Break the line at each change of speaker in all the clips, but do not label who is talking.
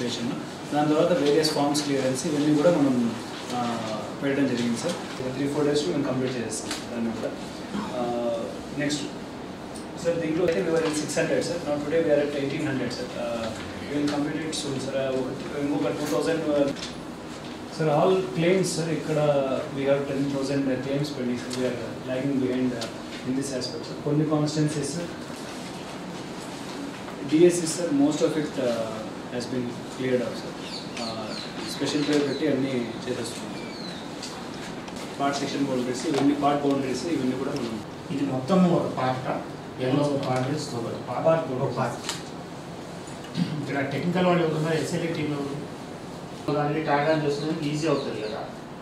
Registration దాని తర్వాత various forms clearance ఇవన్నీ కూడా మనం ఆ, పెట్టడం జరిగింది సార్ త్రీ ఫోర్ డేస్ మేము కంప్లీట్ చేస్తాం దాన్ని కూడా నెక్స్ట్ సార్ దీంట్లో అయితే we are six hundred sir not today we are at eighteen hundred sir will complete it soon sir ఇంకొక two thousand sir all claims sir ఇక్కడ we have ten thousand claims pending sir we are lagging behind in this aspect sir కొన్ని constituencies DSC sir most of it has been cleared out sir special player పెట్టి అన్నీ చేసేస్తున్నాం part section boundaries ఇవన్నీ part boundaries ఇవన్నీ కూడా మనం
ఇది మొత్తం ఒక పార్ట్ ఎల్లో పార్ట్ ఒక
Part.
ఒక పార్ట్ ఇక్కడ టెక్నికల్ వాళ్ళు ఎవరున్నారు ఎస్ఎల్ఏ టీమ్ ఎవరు దానికి ట్యాగ్ ఆన్ చేస్తున్నందుకు ఈజీ అవుతుంది కదా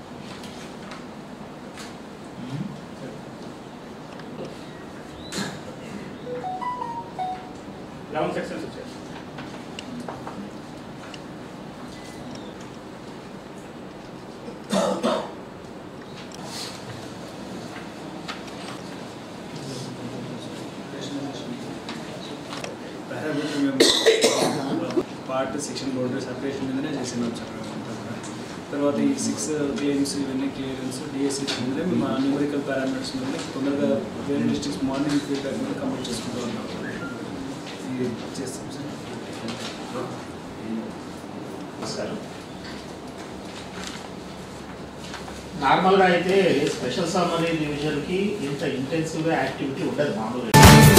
లెవెన్ సెక్షన్స్ వచ్చాయి
పార్ట్ సెక్షన్ బౌండరీ సపరేషన్ మీదనే చేసినాం సార్ మేమంతా కూడా. తర్వాత ఈ సిక్స్ క్లెయిమ్స్ ఇవన్నీ క్లియరెన్స్ డిఎస్సి మీద మా న్యూమరికల్ పారామీటర్స్ మీద తొందరగా వేరే డిస్ట్రిక్ట్స్ మార్నింగ్ ఫీడ్బ్యాక్ మీద కంప్లీట్ చేసుకుంటూ ఉన్నాం ఇది చేస్తాం సార్
సార్ నార్మల్గా అయితే స్పెషల్ సమ్మరీ డివిజన్కి ఇంత ఇంటెన్సివ్గా యాక్టివిటీ ఉండదు మామూలుగా